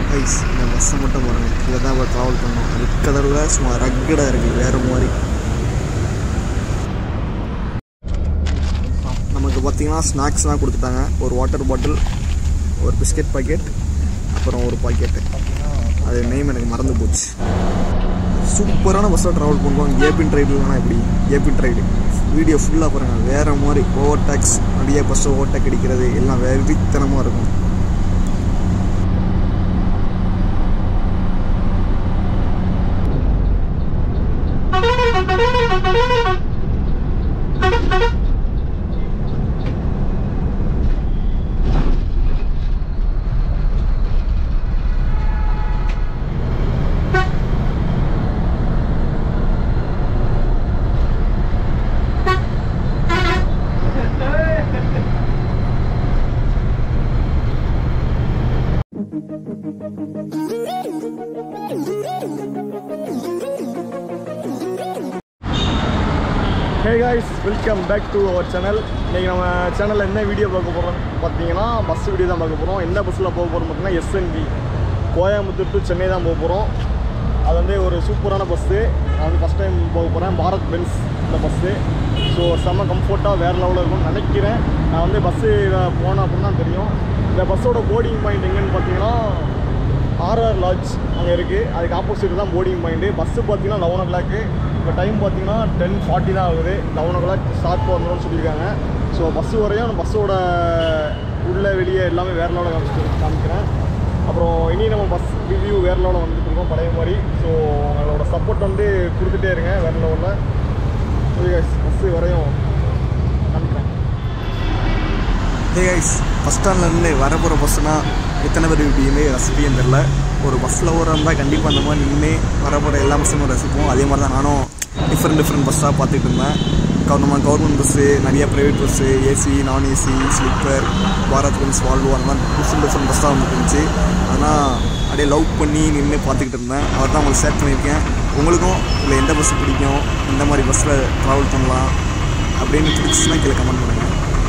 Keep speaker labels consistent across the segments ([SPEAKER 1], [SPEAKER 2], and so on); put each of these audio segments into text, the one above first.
[SPEAKER 1] Guys இந்த பஸ்ஸை மட்டும் பாருங்கள் இதில் தான் இப்போ ட்ராவல் பண்ணோம் ரெட் கலரில் சும்மா ரக்கடாக இருக்குது வேறு மாதிரி நமக்கு பார்த்தீங்கன்னா ஸ்நாக்ஸ்லாம் கொடுத்துட்டாங்க ஒரு வாட்டர் பாட்டில் ஒரு பிஸ்கெட் பாக்கெட் அப்புறம் ஒரு பாக்கெட்டு அது நேம் எனக்கு மறந்து போச்சு சூப்பரான பஸ்ஸில் ட்ராவல் பண்ணுவோம் ஏபின் ரைடு இல்லைனா இப்படி ஏபின் ரைடு வீடியோ ஃபுல்லாக பாருங்கள் வேறு மாதிரி ஓவர் டேக்ஸ் நிறைய பஸ்ஸை ஓவர்டேக் அடிக்கிறது எல்லாம் வெறித்தனமாக இருக்கும்
[SPEAKER 2] hey guys welcome back to our channel இன்றைக்கி நம்ம சேனலில் என்ன வீடியோ பார்க்க போகிறோம் பார்த்தீங்கன்னா பஸ் வீடியோ தான் பார்க்க போகிறோம் என்ன பஸ்ஸில் போக போகிறோம் பார்த்தீங்கன்னா எஸ்என்பி கோயம்புத்தூர் டு சென்னை தான் போக போகிறோம் அது வந்து ஒரு சூப்பரான பஸ்ஸு நான் வந்து ஃபஸ்ட் டைம் போக போகிறேன் பாரத் பென்ஸ் இந்த பஸ்ஸு ஸோ செம்ம கம்ஃபர்ட்டாக வேறு லெவலில் இருக்கும்னு நினைக்கிறேன் நான் வந்து பஸ்ஸு போனேன் அப்படின்னு தான் தெரியும் இந்த பஸ்ஸோட போர்டிங் பாயிண்ட் எங்கேன்னு பார்த்தீங்கன்னா ஆர்ஆர் லாட்ஜ் அங்கே இருக்குது அதுக்கு ஆப்போசிட் தான் போர்டிங் பாயிண்ட்டு பஸ்ஸு பார்த்தீங்கன்னா லெவன் ஓ கிளாக்கு இப்போ டைம் பார்த்தீங்கன்னா டென் ஃபார்ட்டி தான் ஆகுது லெவன் ஓ கிளாக் ஸ்டார்ட் பண்ணணும்னு சொல்லியிருக்காங்க ஸோ பஸ்ஸு வரையும் பஸ்ஸோட உள்ளே வெளியே எல்லாமே வேறு லெவலில் காமிச்சு காமிக்கிறேன் அப்புறம் இனி நம்ம பஸ் ரிவ்யூ வேறு லெவலில் வந்துட்டு இருக்கோம் பழைய மாதிரி ஸோ உங்களோட சப்போர்ட் வந்து கொடுத்துட்டே இருங்க வேறு லெவலில் பஸ்ஸு வரையும் காமிக்கிறேன்
[SPEAKER 1] ஹே கைஸ் பஸ் ஸ்டாண்ட்லேருந்து வரப்போகிற பஸ்ஸுனா எத்தனை பேர் இப்படியுமே ரசிப்பேன்னு தெரில ஒரு பஸ்ஸில் ஓரம் இருந்தால் கண்டிப்பாக அந்த மாதிரி நின்று வரப்போகிற எல்லா பஸ்ஸுமே ரசிப்போம் அதே மாதிரி தான் நானும் டிஃப்ரெண்ட் டிஃப்ரெண்ட் பஸ்ஸாக பார்த்துட்டு இருந்தேன் கவர்மெண்ட் கவர்மெண்ட் பஸ்ஸு நிறைய ப்ரைவேட் பஸ்ஸு ஏசி நான் AC sleeper Bharat Benz Volvo அந்த மாதிரி டிஃப்ரெண்ட் டிஃப்ரெண்ட் பஸ்ஸாக வந்துட்டு இருந்துச்சு அதனால் அப்படியே லவ் பண்ணி நின்று பார்த்துக்கிட்டு இருந்தேன் அவர் தான் உங்களுக்கு ஷேர் பண்ணியிருக்கேன் உங்களுக்கும் இல்லை எந்த பஸ் பிடிக்கும் எந்த மாதிரி பஸ்ஸில் ட்ராவல் பண்ணலாம் அப்படின்னு பிடிச்சிச்சுன்னா கீழே கமெண்ட் பண்ணுங்கள்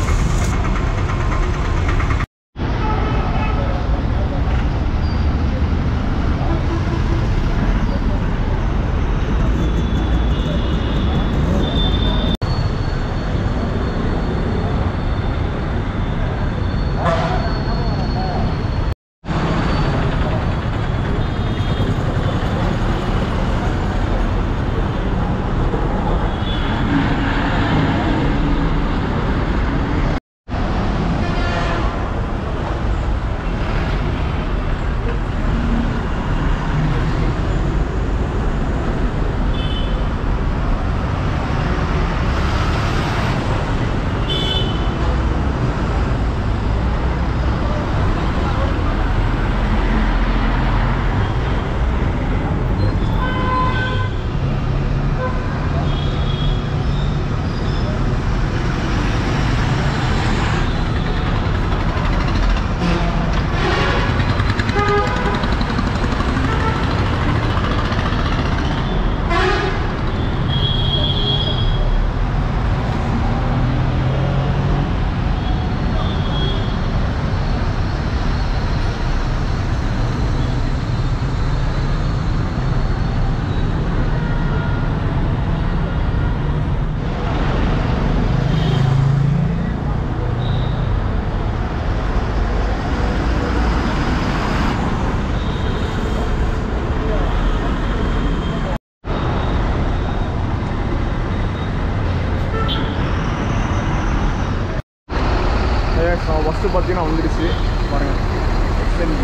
[SPEAKER 2] பஸ்ஸு பார்த்தீங்கன்னா வந்துடுச்சு பாருங்கள் எக்ஸ்என்பி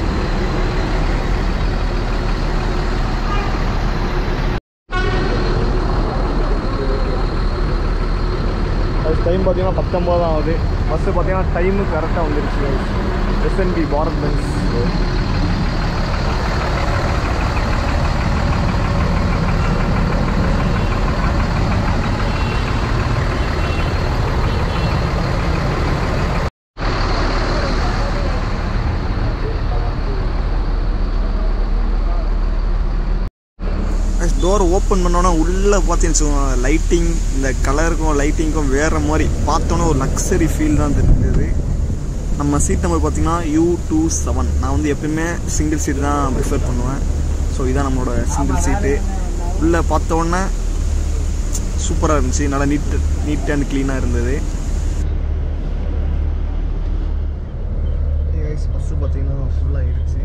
[SPEAKER 2] அது டைம் பார்த்தீங்கன்னா பத்தொம்பது தான் ஆகுது பஸ்ஸு பார்த்தீங்கன்னா டைமு கரெக்டாக வந்துடுச்சு SNB Bharat Benz
[SPEAKER 1] door open பண்ணோன்னா உள்ளே பார்த்தீங்கன்னு லைட்டிங் இந்த கலருக்கும் லைட்டிங்க்கும் வேறு மாதிரி பார்த்தோன்னே ஒரு லக்ஸரி ஃபீல் தான் தெரிஞ்சது நம்ம சீட் நம்பர் பார்த்தீங்கன்னா யூ டூ செவன் நான் வந்து எப்பயுமே சிங்கிள் சீட் தான் ப்ரிஃபர் பண்ணுவேன் ஸோ இதான் நம்மளோட சிங்கிள் சீட்டு உள்ளே பார்த்த உடனே சூப்பராக இருந்துச்சு நல்லா நீட் நீட் அண்ட் க்ளீனாக இருந்தது பஸ்ஸு பார்த்தீங்கன்னா ஃபுல்லாக ஆயிடுச்சு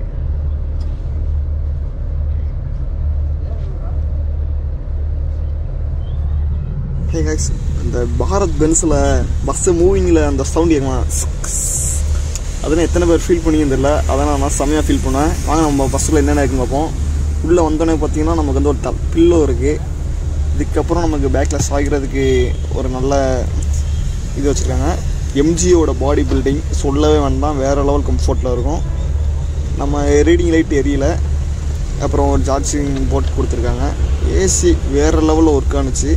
[SPEAKER 1] ஹே கைஸ் இந்த பாரத் பென்ஸில் பஸ்ஸு மூவிங்கில் அந்த சவுண்ட் கேட்கலாம் அதெல்லாம் எத்தனை பேர் ஃபீல் பண்ணியும் தெரியல அதெல்லாம் நான் செம்மையாக ஃபீல் பண்ணுவேன் வாங்க நம்ம பஸ்ஸில் என்னென்ன இருக்குன்னு பார்ப்போம் உள்ளே வந்தோடனே பார்த்தீங்கன்னா நமக்கு வந்து ஒரு ட பில்லோ இருக்குது இதுக்கப்புறம் நமக்கு பேக்கில் சாய்க்கிறதுக்கு ஒரு நல்ல இது வச்சுருக்காங்க எம்ஜியோட பாடி பில்டிங் சொல்லவே வேண்டாம் வேறு லெவல் கம்ஃபர்ட்டில் இருக்கும் நம்ம ரீடிங் லைட் எரியல அப்புறம் ஜார்ஜிங் போட்டு கொடுத்துருக்காங்க ஏசி வேறு லெவலில் ஒர்க் ஆணுச்சு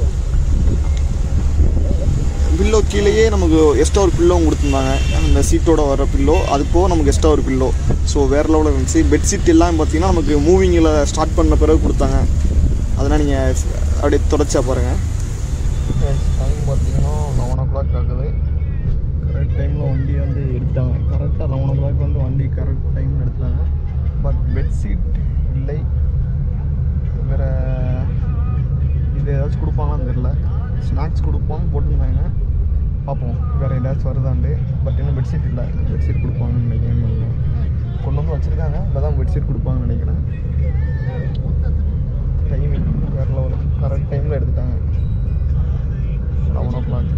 [SPEAKER 1] பில்லோ கீழேயே நமக்கு எக்ஸ்ட்ரா ஒரு பில்லோ கொடுத்துருந்தாங்க அந்த சீட்டோட வர பில்லோ அது போக நமக்கு எக்ஸ்ட்ரா ஒரு பில்லோ ஸோ வேறு லெவலில் இருந்துச்சு பெட்ஷீட் எல்லாம் பார்த்தீங்கன்னா நமக்கு மூவிங்கில் ஸ்டார்ட் பண்ண பிறகு கொடுத்தாங்க அதெல்லாம் நீங்கள் அப்படியே தொடச்சா பாருங்கள் டைம் பார்த்தீங்கன்னா லெவன் ஓ கிளாக் ஆகுது கரெக்ட் டைமில் வண்டி வந்து எடுத்தாங்க கரெக்டாக லெவன் ஓ கிளாக் வந்து வண்டி கரெக்ட் டைமில் எடுத்தாங்க பட் பெட்ஷீட் இல்லை வேறு இது ஏதாச்சும் கொடுப்பாங்களான்னு தெரில ஸ்நாக்ஸ் கொடுப்போம் போட்டுருந்தாங்க பார்ப்போம் வேறு ஏதாச்சும் வருதாண்டு பட் இன்னும் பெட்ஷீட் இல்லை பெட்ஷீட் கொடுப்பாங்கன்னு நினைக்கிறேன் இன்னும். கொண்டு வந்து வச்சுருக்காங்க இப்போ தான் பெட்ஷீட் கொடுப்பாங்கன்னு நினைக்கிறேன் டைமிங் வேறு லெவல் கரெக்ட் டைமில் எடுத்துட்டாங்க லெவன் ஓ கிளாக்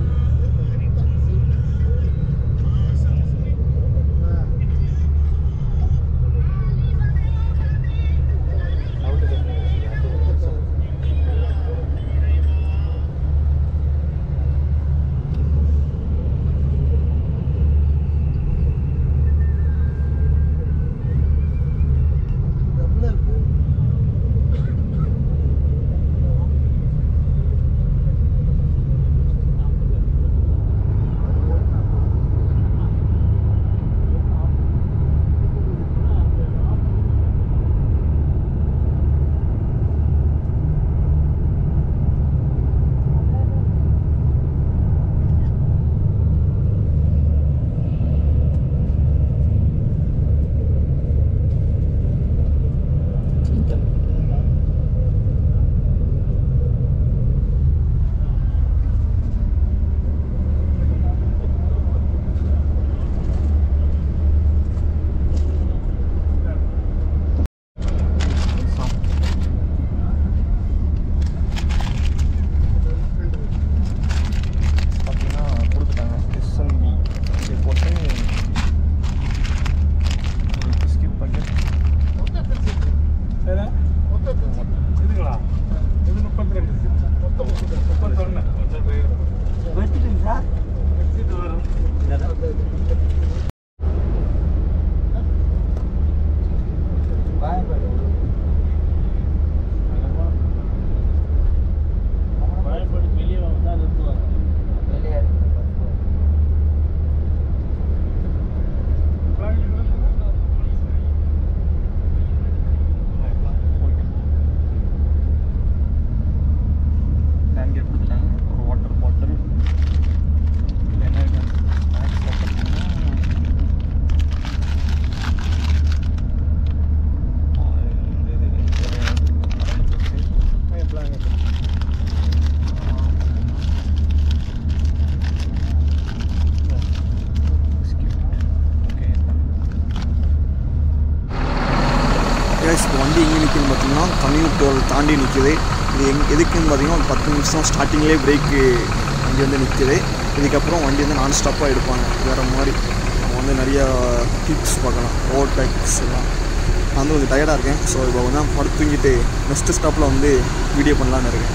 [SPEAKER 1] பார்த்தீங்கன்னா கொடுத்துட்டாங்க எஸ்என்பி இதை போட்டு ஒரு பிஸ்கட் பாக்கெட்
[SPEAKER 3] இதுங்களா இது முப்பத்தி ரெண்டு முப்பத்தொன்னு இது வரும்
[SPEAKER 1] பேங்கேட் கொடுத்துட்டாங்க ஒரு வாட்டர் பாட்டில் என்ன ஸ்நாக்ஸ் பார்த்தீங்கன்னா இந்த இது கேஸ் இப்போ வண்டி எங்கே நிற்குதுன்னு பார்த்தீங்கன்னா தமிழ் டோல் தாண்டி நிற்குது இது எங் எதுக்குன்னு பார்த்தீங்கன்னா ஒரு பத்து நிமிஷம் ஸ்டார்டிங்லேயே பிரேக்கு வண்டி வந்து நிற்குது இதுக்கப்புறம் வண்டி வந்து நான் ஸ்டாப்பாக எடுப்பாங்க வேறு மாதிரி நம்ம வந்து நிறையா டிப்ஸ் பார்க்கலாம் ஓவர்டேக்ஸ் எல்லாம் நான் வந்து கொஞ்சம் டயர்டாக இருக்கேன் ஸோ இப்போ வந்து படுத்து தூங்கிட்டு நெக்ஸ்ட் ஸ்டாப்பில் வந்து வீடியோ பண்ணலான்னு இருக்கேன்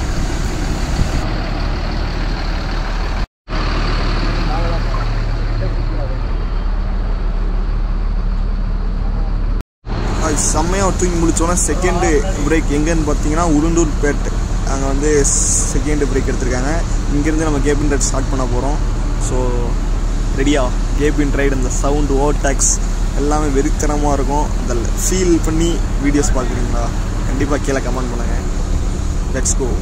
[SPEAKER 1] அது செம்மையாக தூங்கி முடிச்சோன்னே செகண்டு பிரேக் எங்கேன்னு பார்த்தீங்கன்னா உருண்டூர் பேட் அங்கே வந்து செகண்ட் பிரேக் எடுத்திருக்காங்க இங்கேருந்து நம்ம கேபின் ரைட் ஸ்டார்ட் பண்ண போகிறோம் ஸோ ரெடியா கேபின் ரைடு இந்த சவுண்டு ஓவர்டேக்ஸ் எல்லாமே வெறித்தனமாக இருக்கும் அந்த ஃபீல் பண்ணி வீடியோஸ் பார்க்குறீங்களா கண்டிப்பாக கீழே கமெண்ட் பண்ணுங்கள் லெட்ஸ் கோ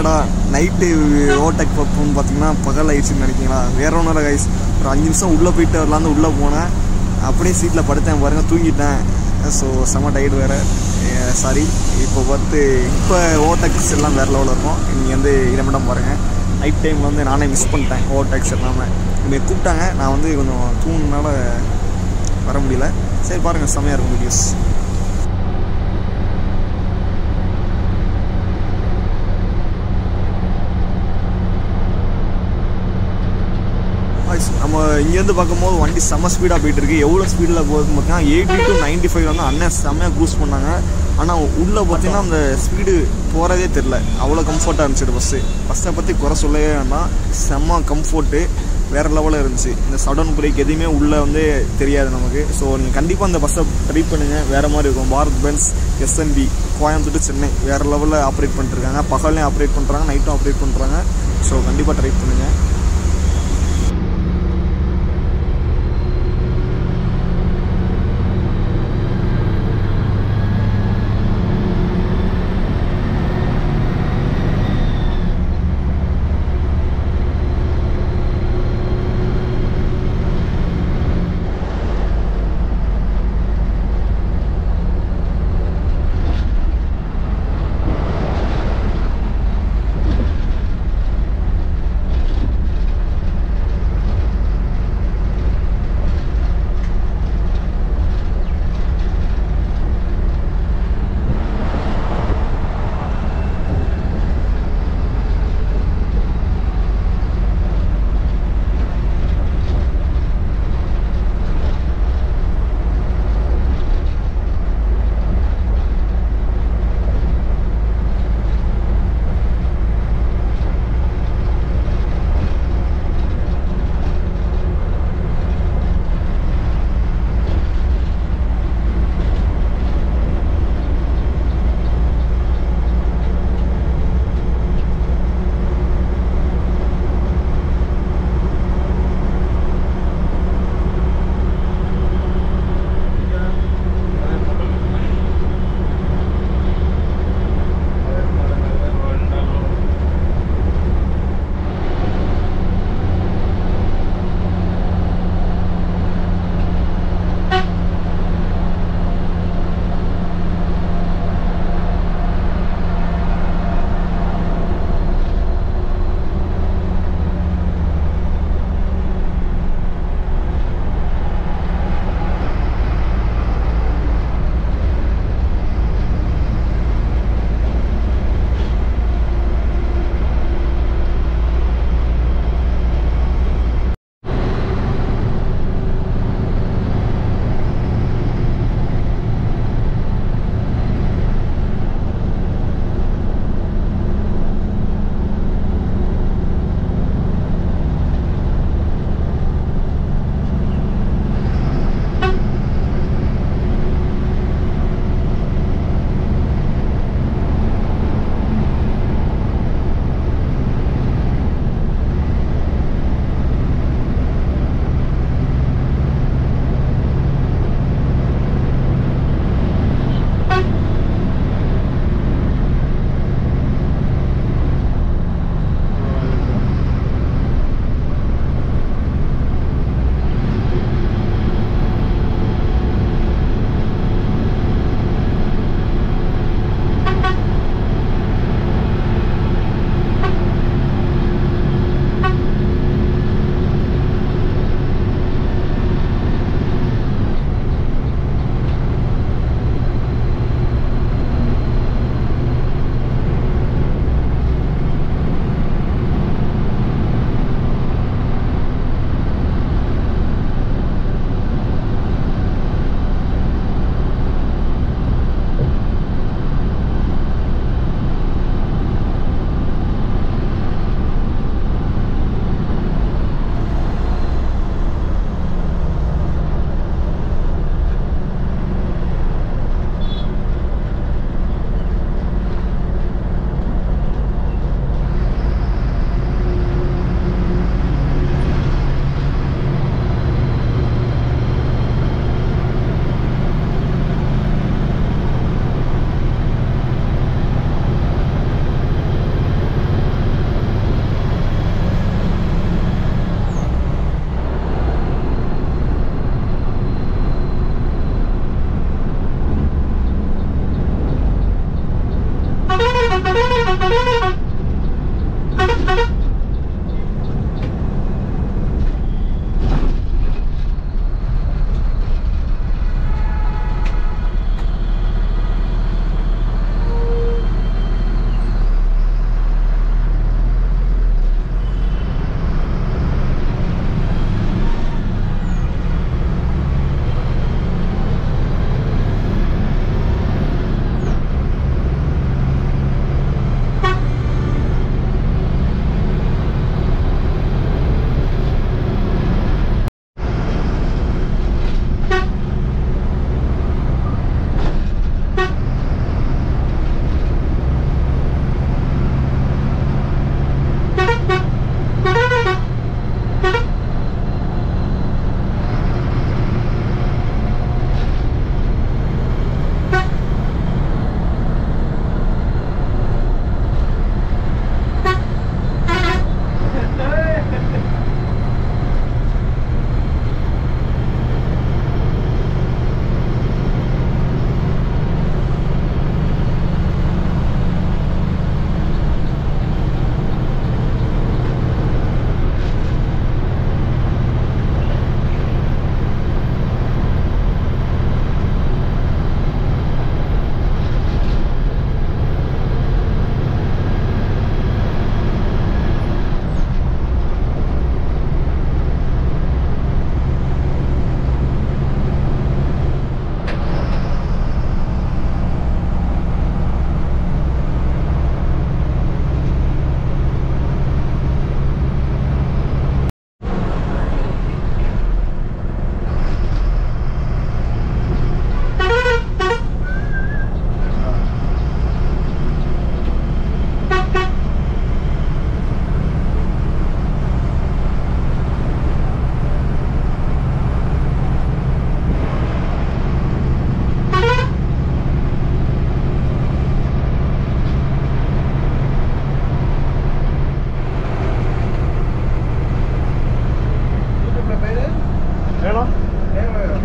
[SPEAKER 1] என்னடா நைட்டு ஓவர்டேக் பார்ப்போம்னு பார்த்தீங்கன்னா பகல் ஆயிடுச்சுன்னு நினைக்கிங்களா வேற ஒன்றும் இல்லை கைஸ் ஒரு அஞ்சு நிமிஷம் உள்ளே போயிட்டு வரலான்னு உள்ளே போனேன் அப்படியே சீட்டில் படுத்தேன் பாருங்கள் தூங்கிட்டேன் ஸோ செம்ம டயர்டு வேறு சாரி இப்போ பார்த்து இப்போ ஓவர்டேக்ஸ் எல்லாம் வேறு லெவலில் இருக்கும் நீங்கள் வந்து இதை மட்டும் பாருங்கள் நைட் டைமில் வந்து நானே மிஸ் பண்ணிட்டேன் ஓவர்டேக்ஸ் எல்லாமே என்னை கூப்பிட்டாங்க நான் வந்து கொஞ்சம் தூங்கினால வர முடியல சரி பாருங்கள் செம்மையாக இருக்கும் வீடியோஸ் நம்ம இங்கேருந்து பார்க்கும்போது வண்டி செம்ம ஸ்பீடாக போயிட்டு இருக்கு எவ்வளோ ஸ்பீடில் போகுதுன்னு பார்த்தீங்கன்னா எயிட்டி டு நைன்டி ஃபைவ் வந்து அண்ணன் செம்மையாக க்ரூஸ் பண்ணாங்க ஆனால் உள்ளே பார்த்தீங்கன்னா அந்த ஸ்பீடு போகிறதே தெரில அவ்வளோ கம்ஃபர்ட்டாக இருந்துச்சு பஸ்ஸு பஸ்ஸை பற்றி குறை சொல்லவே வேண்டாம் செம்ம கம்ஃபர்ட்டு வேறு லெவலில் இருந்துச்சு இந்த சடன் பிரேக் எதுவுமே உள்ளே வந்து தெரியாது நமக்கு ஸோ நீங்கள் கண்டிப்பாக அந்த பஸ்ஸை ட்ரை பண்ணுங்கள் வேறு மாதிரி இருக்கும் பாரத் பென்ஸ் எஸ்என்பி கோயம்புத்தூர் சென்னை வேறு லெவலில் ஆப்ரேட் பண்ணிட்டுருக்காங்க பகல்லையும் ஆப்ரேட் பண்ணுறாங்க நைட்டும் ஆப்ரேட் பண்ணுறாங்க ஸோ கண்டிப்பாக ட்ரை பண்ணுங்கள்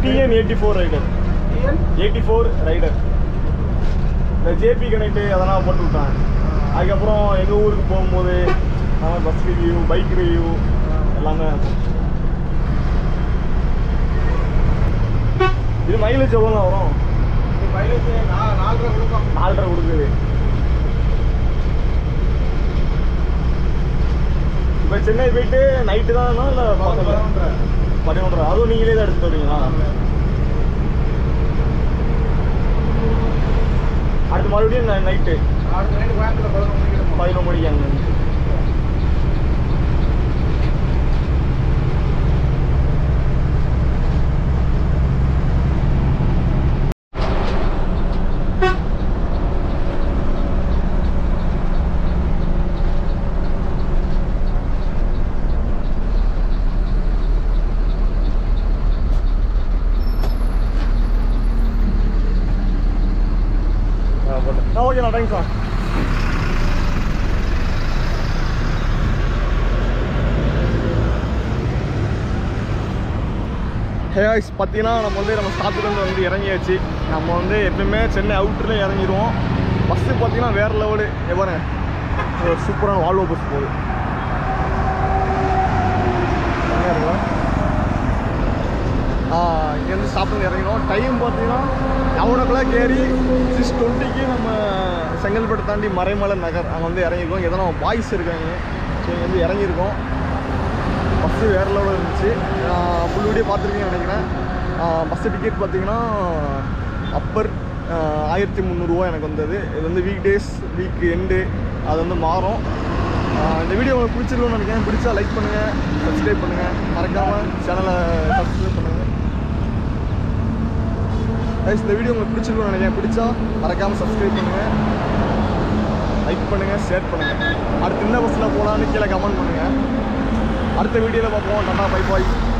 [SPEAKER 2] TN eighty four rider eighty four rider இந்த ஜேபி கனெக்ட் அதெல்லாம் போட்டு விட்டான் அதுக்கப்புறம் எங்கள் ஊருக்கு போகும்போது பஸ் ரிவ்யூ பைக் ரிவ்யூ எல்லாமே இது மைலேஜ் எவ்வளோ வரும்
[SPEAKER 1] மைலேஜ் நாலரை கொடுக்கும்
[SPEAKER 2] நாலரை கொடுக்குது இப்போ சென்னை போயிட்டு நைட்டு தான் இல்லை
[SPEAKER 1] பதினொன்றரை.
[SPEAKER 2] பதினொன்றரை அதுவும் நீங்களே தான் எடுத்துட்டு வரீங்களா அடுத்து மறுபடியும் நைட்டு
[SPEAKER 1] அடுத்த நைட்டு கோயம்புத்தூர் பதினொன்று மணிக்கு இருக்கும்.
[SPEAKER 2] பதினொன்று மணிக்கு அங்கே ஆ ஓகேண்ணா தேங்க்ஸ்ண்ணா ஹேஸ் பார்த்தீங்கன்னா நம்ம வந்து நம்ம ஸ்டாப்புக்கு வந்து இறங்கியாச்சு நம்ம வந்து எப்பயுமே சென்னை அவுட்டரில் இறங்கிடுவோம் பஸ்ஸு பார்த்தீங்கன்னா வேறு லெவலு எவரேன் ஒரு சூப்பரான வால்வோ பஸ் போகுது செம்மையா இருக்குல்ல? ஆ, இங்கேருந்து ஸ்டாப்பில் இறங்கினோம் டைம் பார்த்தீங்கன்னா லெவன் ஓ கிளாக் ஏறி சிக்ஸ் டுவெண்ட்டிக்கு நம்ம செங்கல்பட்டு தாண்டி மறைமலை நகர் அங்கே வந்து இறங்கியிருக்கோம் இங்கே தான் நம்ம பாய்ஸ் இருக்காங்க ஸோ இங்கே வந்து இறங்கியிருக்கோம் பஸ்ஸு வேறு லெவலில் இருந்துச்சு ஃபுல் வீடியோ பார்த்துருக்கீங்கன்னு நினைக்கிறேன் பஸ்ஸு டிக்கெட் பார்த்தீங்கன்னா அப்பர் ஆயிரத்தி முந்நூறுரூவா எனக்கு வந்தது இது வந்து வீக் டேஸ் வீக் எண்டு அது வந்து மாறும் ஆஹ் இந்த வீடியோ உங்களுக்கு பிடிச்சிருக்கும்னு நினைக்கிறேன் பிடிச்சா லைக் பண்ணுங்கள் சப்ஸ்கிரைப் பண்ணுங்கள் மறக்காமல் சேனலை சப்ஸ்கிரைப் பண்ணுங்கள் Guys, இந்த வீடியோ உங்களுக்கு பிடிச்சிருக்கும்னு நினைக்கிறேன் பிடிச்சா மறக்காமல் சப்ஸ்கிரைப் பண்ணுங்கள் லைக் பண்ணுங்கள் ஷேர் பண்ணுங்கள் அடுத்து இந்த பஸ்ஸில் போகலான்னு கீழே கமெண்ட் பண்ணுங்கள் அடுத்த வீடியோவில் பார்ப்போம் நல்லா பை பாய்